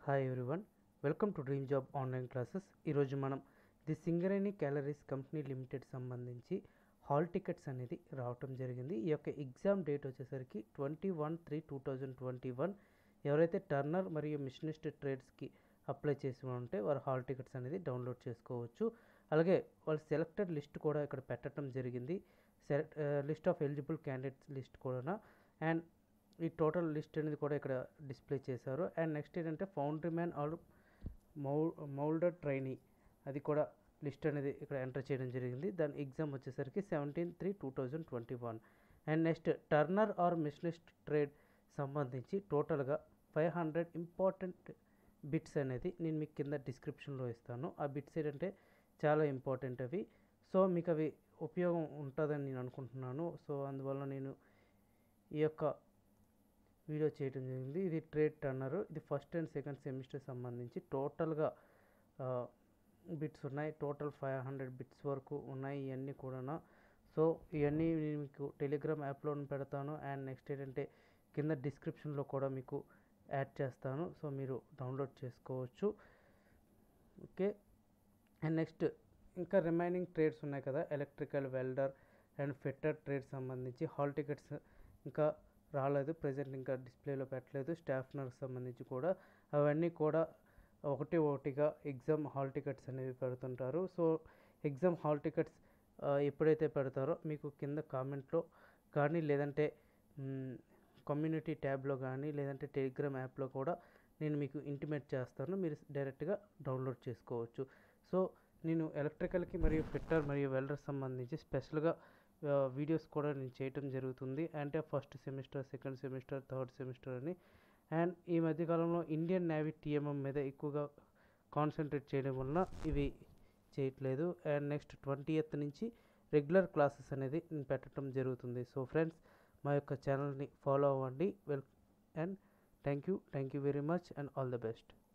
hi everyone welcome to dream job online classes ఈరోజు మనం the Singareni collieries company limited సంబంధించి hall tickets అనేది రావటం జరిగింది ఈ యొక్క ఎగ్జామ్ డేట్ వచ్చేసరికి twenty one three two thousand twenty one ఎవరైతే టర్నర్ మరియు మిషనిస్ట్ ట్రేడ్స్కి అప్లై చేసి ఉంటే వారు హాల్ టికెట్స్ అనేది డౌన్లోడ్ చేసుకోవచ్చు అలాగే వాళ్ళ సెలెక్టెడ్ లిస్ట్ కూడా ఇక్కడ పెట్టడం జరిగింది select list of eligible candidates list కూడా అండ్ ఈ టోటల్ లిస్ట్ అనేది కూడా ఇక్కడ డిస్ప్లే చేశారు అండ్ నెక్స్ట్ ఏంటంటే ఫౌండరీ మ్యాన్ ఆర్ మౌ మౌల్డర్ ట్రైనీ అది కూడా లిస్ట్ అనేది ఇక్కడ ఎంటర్ చేయడం జరిగింది దాని ఎగ్జామ్ వచ్చేసరికి seventeen three two thousand twenty one and next turner or machinist trade సంబంధించి టోటల్గా ఫైవ్ హండ్రెడ్ ఇంపార్టెంట్ బిట్స్ అనేది నేను మీకు కింద డిస్క్రిప్షన్లో ఇస్తాను ఆ బిట్స్ ఏంటంటే చాలా ఇంపార్టెంట్ అవి సో మీకు అవి ఉపయోగం ఉంటుందని నేను అనుకుంటున్నాను సో అందువల్ల నేను ఈ యొక్క వీడియో చేయడం జరిగింది ఇది ట్రేడ్ టర్నర్ ఇది ఫస్ట్ అండ్ సెకండ్ సెమిస్టర్ సంబంధించి టోటల్గా బిట్స్ ఉన్నాయి టోటల్ ఫైవ్ హండ్రెడ్ బిట్స్ వరకు ఉన్నాయి ఇవన్నీ కూడా సో ఇవన్నీ నేను మీకు టెలిగ్రామ్ యాప్లో పెడతాను అండ్ నెక్స్ట్ ఏంటంటే కింద డిస్క్రిప్షన్లో కూడా మీకు యాడ్ చేస్తాను సో మీరు డౌన్లోడ్ చేసుకోవచ్చు ఓకే అండ్ నెక్స్ట్ ఇంకా రిమైనింగ్ ట్రేడ్స్ ఉన్నాయి కదా electrical welder and fitter trade సంబంధించి హాల్ టికెట్స్ ఇంకా రాలేదు ప్రజెంట్ ఇంకా డిస్ప్లేలో పెట్టలేదు స్టాఫ్ నర్స్ సంబంధించి కూడా అవన్నీ కూడా ఒకటి ఒకటిగా ఎగ్జామ్ హాల్ టికెట్స్ అనేవి పెడుతుంటారు సో ఎగ్జామ్ హాల్ టికెట్స్ ఎప్పుడైతే పెడతారో మీకు కింద కామెంట్లో కానీ లేదంటే కమ్యూనిటీ ట్యాబ్లో కానీ లేదంటే టెలిగ్రామ్ యాప్లో కూడా నేను మీకు ఇంటిమేట్ చేస్తాను మీరు డైరెక్ట్గా డౌన్లోడ్ చేసుకోవచ్చు సో నేను ఎలక్ట్రికల్కి మరియు ఫిట్టర్ మరియు వెల్డర్ సంబంధించి స్పెషల్గా వీడియోస్ కూడా నేను చేయటం జరుగుతుంది అంటే first semester second semester third semester అని అండ్ ఈ మధ్యకాలంలో ఇండియన్ నేవీ టీఎంఎం మీద ఎక్కువగా కాన్సన్ట్రేట్ చేయడం వలన ఇవి చేయట్లేదు అండ్ నెక్స్ట్ ట్వంటీ ఎయిత్ నుంచి రెగ్యులర్ క్లాసెస్ అనేది నేను పెట్టడం జరుగుతుంది సో ఫ్రెండ్స్ మా యొక్క ఛానల్ని ఫాలో అవ్వండి well and thank you thank you very much and all the best